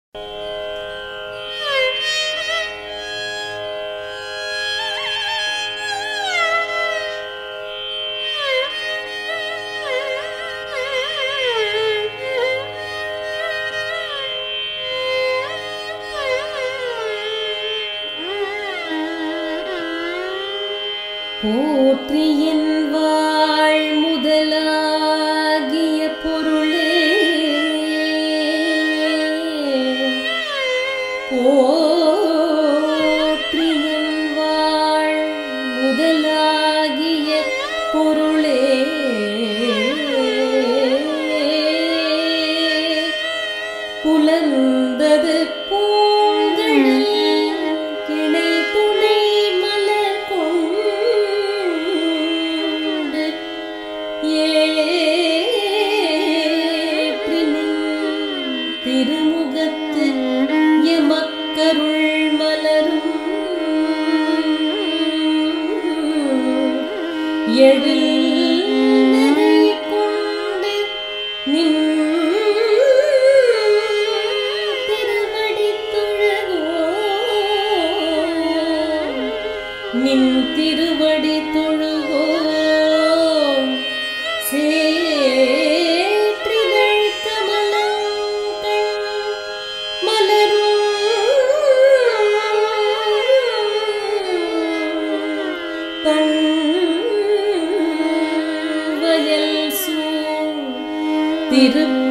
போற்றியின் வாழ் முதலாகிய பொருளே போற்றியின் வாழ் முதலாகிய பொருளே புலர்ந்தது பூங்கழல் கிளை துணை மலர் கொண்டு ஏற்றினின் திருமுகத்து எமக்கருள் மலரும் எழில்நரை கொண்டு நின் திருவடி தொழகோ நின் திருவடி தொழுகோ சேற்றிதழ் கமலங்கள் மலரும் தன் வயல் சூழ் திருப்ப